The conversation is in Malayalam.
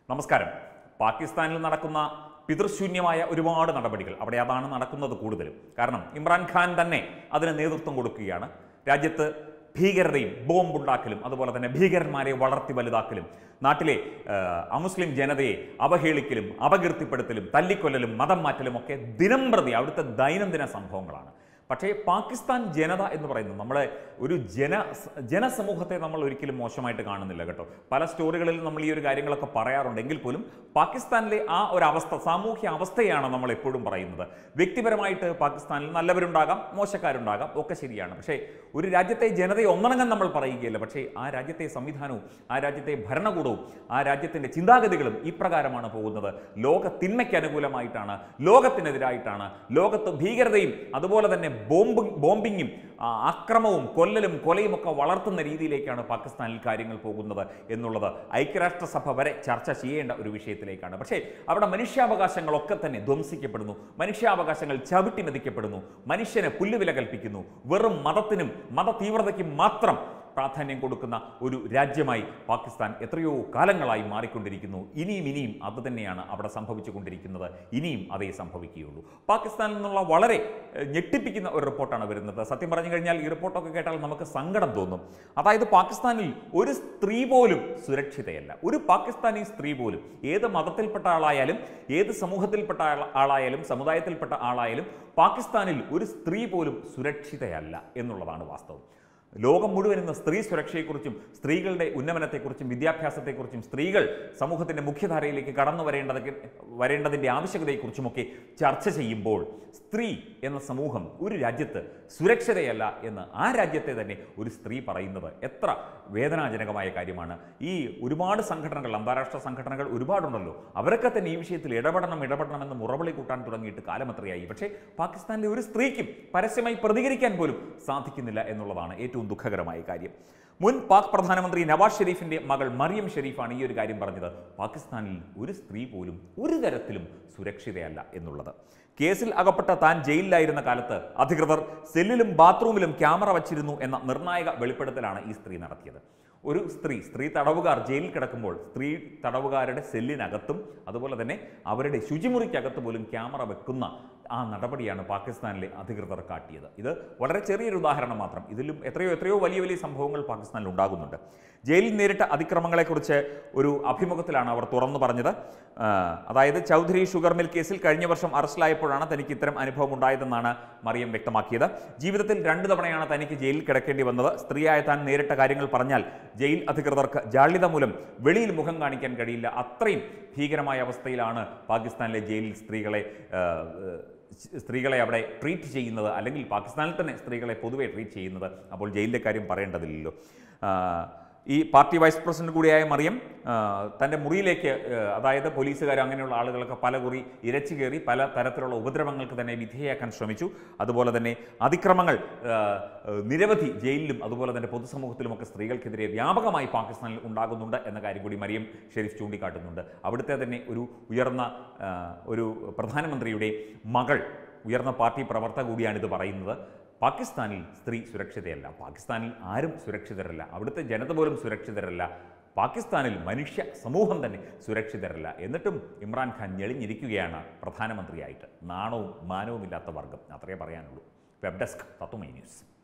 നമസ്കാരം പാകിസ്ഥാനിൽ നടക്കുന്ന പിതൃശൂന്യമായ ഒരുപാട് നടപടികൾ അവിടെ അതാണ് നടക്കുന്നത് കൂടുതലും കാരണം ഇമ്രാൻഖാൻ തന്നെ അതിന് നേതൃത്വം കൊടുക്കുകയാണ് രാജ്യത്ത് ഭീകരതയും ബോംബുണ്ടാക്കലും അതുപോലെ തന്നെ ഭീകരന്മാരെ വളർത്തി വലുതാക്കലും നാട്ടിലെ ആ, അമുസ്ലിം ജനതയെ അവഹേളിക്കലും അപകീർത്തിപ്പെടുത്തലും തല്ലിക്കൊല്ലലും മതം മാറ്റലും ഒക്കെ ദിനം പ്രതി അവിടുത്തെ ദൈനംദിന സംഭവങ്ങളാണ് പക്ഷേ പാകിസ്ഥാൻ ജനത എന്ന് പറയുന്നത് നമ്മളെ ഒരു ജന ജനസമൂഹത്തെ നമ്മൾ ഒരിക്കലും മോശമായിട്ട് കാണുന്നില്ല കേട്ടോ പല സ്റ്റോറികളിൽ നമ്മൾ ഈ ഒരു കാര്യങ്ങളൊക്കെ പറയാറുണ്ട് എങ്കിൽ പോലും പാകിസ്ഥാനിലെ ആ ഒരു അവസ്ഥ സാമൂഹ്യ അവസ്ഥയാണ് നമ്മൾ എപ്പോഴും പറയുന്നത് വ്യക്തിപരമായിട്ട് പാകിസ്ഥാനിൽ നല്ലവരുണ്ടാകാം മോശക്കാരുണ്ടാകാം ഒക്കെ ശരിയാണ് പക്ഷേ ഒരു രാജ്യത്തെ ജനതയെ ഒന്നടങ്കം നമ്മൾ പറയുകയില്ല പക്ഷേ ആ രാജ്യത്തെ സംവിധാനവും ആ രാജ്യത്തെ ഭരണകൂടവും ആ രാജ്യത്തിൻ്റെ ചിന്താഗതികളും ഇപ്രകാരമാണ് പോകുന്നത് ലോക തിന്മയ്ക്ക് അനുകൂലമായിട്ടാണ് ലോകത്തിനെതിരായിട്ടാണ് ലോകത്ത് ഭീകരതയും അതുപോലെ തന്നെ ബോംബ് ബോംബിങ്ങും ആ, അക്രമവും കൊല്ലലും കൊലയും ഒക്കെ വളർത്തുന്ന രീതിയിലേക്കാണ് പാകിസ്ഥാനിൽ കാര്യങ്ങൾ പോകുന്നത് എന്നുള്ളത് ഐക്യരാഷ്ട്രസഭ വരെ ചർച്ച ചെയ്യേണ്ട ഒരു വിഷയത്തിലേക്കാണ് പക്ഷേ അവിടെ മനുഷ്യാവകാശങ്ങളൊക്കെ തന്നെ ധ്വംസിക്കപ്പെടുന്നു മനുഷ്യാവകാശങ്ങൾ ചവിട്ടി മെതിക്കപ്പെടുന്നു മനുഷ്യന് പുല്ലുവില കൽപ്പിക്കുന്നു വെറും മതത്തിനും മത തീവ്രതയ്ക്കും മാത്രം പ്രാധാന്യം കൊടുക്കുന്ന ഒരു രാജ്യമായി പാകിസ്ഥാൻ എത്രയോ കാലങ്ങളായി മാറിക്കൊണ്ടിരിക്കുന്നു ഇനിയും ഇനിയും അത് തന്നെയാണ് അവിടെ സംഭവിച്ചുകൊണ്ടിരിക്കുന്നത് ഇനിയും അതേ സംഭവിക്കുകയുള്ളൂ പാകിസ്ഥാനിൽ നിന്നുള്ള വളരെ ഏഹ്, ഞെട്ടിപ്പിക്കുന്ന ഒരു റിപ്പോർട്ടാണ് വരുന്നത് സത്യം പറഞ്ഞു കഴിഞ്ഞാൽ ഈ റിപ്പോർട്ടൊക്കെ കേട്ടാൽ നമുക്ക് സങ്കടം തോന്നും അതായത് പാകിസ്ഥാനിൽ ഒരു സ്ത്രീ പോലും സുരക്ഷിതയല്ല ഒരു പാകിസ്ഥാനി സ്ത്രീ പോലും ഏത് മതത്തിൽപ്പെട്ട ആളായാലും ഏത് സമൂഹത്തിൽപ്പെട്ട ആള- ആളായാലും സമുദായത്തിൽപ്പെട്ട ആളായാലും പാകിസ്ഥാനിൽ ഒരു സ്ത്രീ പോലും സുരക്ഷിതയല്ല എന്നുള്ളതാണ് വാസ്തവം ലോകം മുഴുവൻ ഇന്ന് സ്ത്രീ സുരക്ഷയെക്കുറിച്ചും സ്ത്രീകളുടെ ഉന്നമനത്തെക്കുറിച്ചും വിദ്യാഭ്യാസത്തെക്കുറിച്ചും സ്ത്രീകൾ സമൂഹത്തിൻ്റെ മുഖ്യധാരയിലേക്ക് കടന്നു വരേണ്ടത് വരേണ്ടതിൻ്റെ ആവശ്യകതയെക്കുറിച്ചുമൊക്കെ ചർച്ച ചെയ്യുമ്പോൾ സ്ത്രീ എന്ന സമൂഹം ഒരു രാജ്യത്ത് സുരക്ഷിതയല്ല എന്ന് ആ രാജ്യത്തെ തന്നെ ഒരു സ്ത്രീ പറയുന്നത് എത്ര വേദനാജനകമായ കാര്യമാണ് ഈ ഒരുപാട് സംഘടനകൾ അന്താരാഷ്ട്ര സംഘടനകൾ ഒരുപാടുണ്ടല്ലോ അവരൊക്കെ തന്നെ ഈ വിഷയത്തിൽ ഇടപെടണം ഇടപെടണം എന്ന് മുറവിളി കൂട്ടാൻ തുടങ്ങിയിട്ട് കാലമത്രയായി പക്ഷേ പാകിസ്ഥാനിലെ ഒരു സ്ത്രീക്കും പരസ്യമായി പ്രതികരിക്കാൻ പോലും സാധിക്കുന്നില്ല എന്നുള്ളതാണ് ഏറ്റവും ദുഃഖകരമായ കാര്യം മുൻ പാക് പ്രധാനമന്ത്രി നവാസ് ഷെരീഫിന്റെ മകൾ മറിയം ഷെരീഫാണ് ഈ ഒരു കാര്യം പറഞ്ഞത് പാകിസ്ഥാനിൽ ഒരു സ്ത്രീ പോലും ഒരു തരത്തിലും സുരക്ഷിതയല്ല എന്നുള്ളത് കേസിൽ അകപ്പെട്ട താൻ ജയിലിലായിരുന്ന കാലത്ത് അധികൃതർ സെല്ലിലും ബാത്റൂമിലും ക്യാമറ വച്ചിരുന്നു എന്ന നിർണായക വെളിപ്പെടുത്തലാണ് ഈ സ്ത്രീ നടത്തിയത് ഒരു സ്ത്രീ സ്ത്രീ തടവുകാർ ജയിലിൽ കിടക്കുമ്പോൾ സ്ത്രീ തടവുകാരുടെ സെല്ലിനകത്തും അതുപോലെ തന്നെ അവരുടെ ശുചിമുറിക്കകത്ത് പോലും ക്യാമറ വെക്കുന്ന ആ നടപടിയാണ് പാകിസ്ഥാനിലെ അധികൃതർ കാട്ടിയത് ഇത് വളരെ ചെറിയൊരു ഉദാഹരണം മാത്രം ഇതിലും എത്രയോ എത്രയോ വലിയ വലിയ സംഭവങ്ങൾ പാകിസ്ഥാനിൽ ഉണ്ടാകുന്നുണ്ട് ജയിലിൽ നേരിട്ട അതിക്രമങ്ങളെക്കുറിച്ച് ഒരു അഭിമുഖത്തിലാണ് അവർ തുറന്നു പറഞ്ഞത് ആ, അതായത് ചൗധരി ഷുഗർ മിൽ കേസിൽ കഴിഞ്ഞ വർഷം അറസ്റ്റിലായപ്പോഴാണ് തനിക്ക് ഇത്തരം അനുഭവം ഉണ്ടായതെന്നാണ് മറിയം വ്യക്തമാക്കിയത് ജീവിതത്തിൽ രണ്ടു തവണയാണ് തനിക്ക് ജയിലിൽ കിടക്കേണ്ടി വന്നത് സ്ത്രീയായ താൻ നേരിട്ട കാര്യങ്ങൾ പറഞ്ഞാൽ ജയിൽ അധികൃതർക്ക് ജാള്യത മൂലം വെളിയിൽ മുഖം കാണിക്കാൻ കഴിയില്ല അത്രയും ഭീകരമായ അവസ്ഥയിലാണ് പാകിസ്ഥാനിലെ ജയിലിൽ സ്ത്രീകളെ ആ, സ്ത്രീകളെ അവിടെ ട്രീറ്റ് ചെയ്യുന്നത് അല്ലെങ്കിൽ പാകിസ്ഥാനിൽ തന്നെ സ്ത്രീകളെ പൊതുവെ ട്രീറ്റ് ചെയ്യുന്നത് അപ്പോൾ ജയിലിലെ കാര്യം പറയേണ്ടതില്ലല്ലോ ആ, ഈ പാർട്ടി വൈസ് പ്രസിഡന്റ് കൂടിയായ മറിയം ആ, തൻ്റെ മുറിയിലേക്ക് ആ, അതായത് പോലീസുകാർ അങ്ങനെയുള്ള ആളുകളൊക്കെ പല കുറി ഇരച്ചു കയറി പല തരത്തിലുള്ള ഉപദ്രവങ്ങൾക്ക് തന്നെ വിധേയയാക്കാൻ ശ്രമിച്ചു അതുപോലെ തന്നെ അതിക്രമങ്ങൾ ആ, ആ, നിരവധി ജയിലിലും അതുപോലെ തന്നെ പൊതുസമൂഹത്തിലുമൊക്കെ സ്ത്രീകൾക്കെതിരെ വ്യാപകമായി പാകിസ്ഥാനിൽ ഉണ്ടാകുന്നുണ്ട് എന്ന കാര്യം കൂടി മറിയം ഷെരീഫ് ചൂണ്ടിക്കാട്ടുന്നുണ്ട് അവിടുത്തെ തന്നെ ഒരു ഉയർന്ന ആ, ഒരു പ്രധാനമന്ത്രിയുടെ മകൾ ഉയർന്ന പാർട്ടി പ്രവർത്തക കൂടിയാണ് ഇത് പറയുന്നത് പാകിസ്ഥാനിൽ സ്ത്രീ സുരക്ഷിതയല്ല പാകിസ്ഥാനിൽ ആരും സുരക്ഷിതരല്ല അവിടുത്തെ ജനത പോലും സുരക്ഷിതരല്ല പാകിസ്ഥാനിൽ മനുഷ്യ സമൂഹം തന്നെ സുരക്ഷിതരല്ല എന്നിട്ടും ഇമ്രാൻഖാൻ ഞെളിഞ്ഞിരിക്കുകയാണ് പ്രധാനമന്ത്രിയായിട്ട് നാണവും മാനവുമില്ലാത്ത വർഗം അത്രേ പറയാനുള്ളൂ വെബ് ഡെസ്ക് തത്വമൈ ന്യൂസ്